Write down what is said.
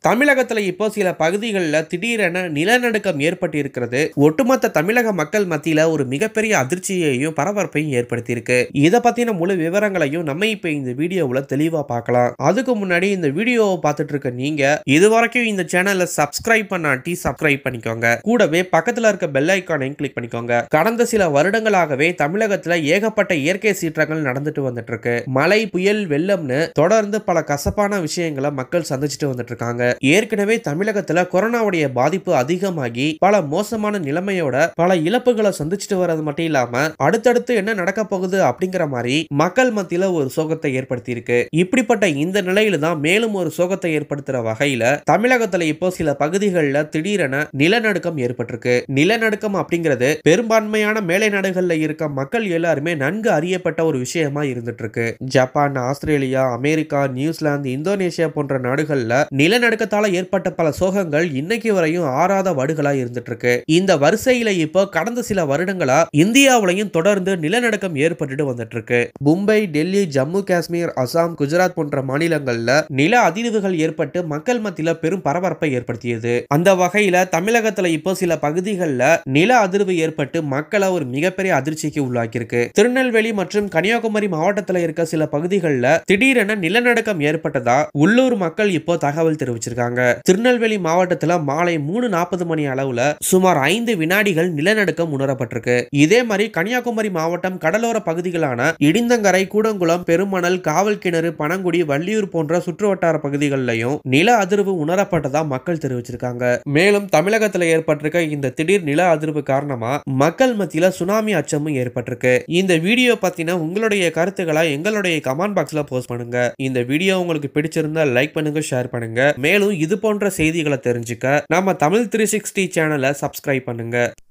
தமிழகத்துல இப்போ சில பகுதிகளில் திடீரென நிலநடுக்கம் ஏற்பட்டு இருக்கிறது ஒட்டுமொத்த தமிழக மக்கள் மத்தியில ஒரு மிகப்பெரிய அதிர்ச்சியையும் பரபரப்பையும் ஏற்படுத்தியிருக்கு இதை பத்தின முழு விவரங்களையும் நம்ம இப்ப இந்த வீடியோவுல தெளிவா பார்க்கலாம் அதுக்கு முன்னாடி இந்த வீடியோவை பார்த்துட்டு இருக்க நீங்க இது வரைக்கும் இந்த சேனலை சப்ஸ்கிரைப் பண்ணாட்டி சப்ஸ்கிரைப் பண்ணிக்கோங்க கூடவே பக்கத்துல இருக்க பெல் ஐக்கானையும் கிளிக் பண்ணிக்கோங்க கடந்த சில வருடங்களாகவே தமிழகத்துல ஏகப்பட்ட இயற்கை சீற்றங்கள் நடந்துட்டு வந்துட்டு இருக்கு மழை புயல் வெள்ளம்னு தொடர்ந்து பல கசப்பான விஷயங்களை மக்கள் சந்திச்சுட்டு வந்துட்டு இருக்காங்க ஏற்கனவே தமிழகத்துல கொரோனாவுடைய பாதிப்பு அதிகமாகி பல மோசமான நிலைமையோட பல இழப்புகளை சந்திச்சுட்டு வர்றது மட்டும் இல்லாம அடுத்தடுத்து என்ன நடக்க போகுது அப்படிங்கிற மாதிரி மக்கள் மத்தியில ஒரு சோகத்தை ஏற்படுத்தி இருக்கு இப்படிப்பட்ட இந்த நிலையில தான் மேலும் ஒரு சோகத்தை ஏற்படுத்துற வகையில தமிழகத்துல இப்போ சில பகுதிகளில் திடீரென நிலநடுக்கம் ஏற்பட்டிருக்கு நிலநடுக்கம் அப்படிங்கிறது பெரும்பான்மையான மேலை நாடுகள்ல இருக்க மக்கள் எல்லாருமே நன்கு அறியப்பட்ட ஒரு விஷயமா இருந்துட்டு இருக்கு Japan Australia America New Zealand Indonesia போன்ற நாடுகள்ல நிலநடுக்கத்தால ஏற்பட்ட பல சோகங்கள் இன்னைக்கு வரையும் ஆறாத வடுகளா இருந்துட்டு இருக்கு இந்த வரிசையில இப்போ கடந்த சில வருடங்களா இந்தியாவிலையும் தொடர்ந்து நிலநடுக்கம் ஏற்பட்டுட்டு வந்துட்டு இருக்கு மும்பை டெல்லி ஜம்மு காஷ்மீர் அசாம் குஜராத் போன்ற மாநிலங்கள்ல நில அதிர்வுகள் ஏற்பட்டு மக்கள் மத்தியில பெரும் பரபரப்பை ஏற்படுத்தியது அந்த வகையில தமிழகத்துல இப்போ சில பகுதிகளில் நில அதிர்வு ஏற்பட்டு மக்களை ஒரு மிகப்பெரிய அதிர்ச்சிக்கு உள்ளாக்கியிருக்கு திருநெல்வேலி மற்றும் கன்னியாகுமரி மாவட்டத்தில் இருக்க சில பகுதிகளில் திடீரென நிலநடுக்கம் ஏற்பட்டதா உள்ளூர் மக்கள் இப்போ தகவல் தெரிவிச்சிருக்காங்க திருநெல்வேலி மாவட்டத்துல மாலை மூணு நாற்பது மணி அளவுல சுமார் ஐந்து வினாடிகள் நிலநடுக்கம் உணரப்பட்டிருக்கு இதே மாதிரி கன்னியாகுமரி மாவட்டம் கடலோர பகுதிகளான இடிந்தங்கரை கூடங்குளம் பெருமணல் காவல் கிணறு பனங்குடி வள்ளியூர் போன்ற சுற்றுவட்டார பகுதிகளிலையும் நில அதிர்வு உணரப்பட்டதா மக்கள் தெரிவிச்சிருக்காங்க மேலும் தமிழகத்துல ஏற்பட்டிருக்க இந்த திடீர் நில அதிர்வு காரணமா மக்கள் மத்தியில சுனாமி அச்சமும் ஏற்பட்டிருக்கு இந்த வீடியோ பத்தின உங்களுடைய கருத்துக்களை எங்களுடைய கமெண்ட் பாக்ஸ்ல போஸ்ட் பண்ணுங்க இந்த வீடியோ உங்களுக்கு பிடிச்சிருந்தா லைக் பண்ணுங்க ஷேர் பண்ணுங்க மேலும் இது போன்ற செய்திகளை தெரிஞ்சுக்க நம்ம தமிழ் த்ரீ சிக்ஸ்டி சேனலை சப்ஸ்கிரைப் பண்ணுங்க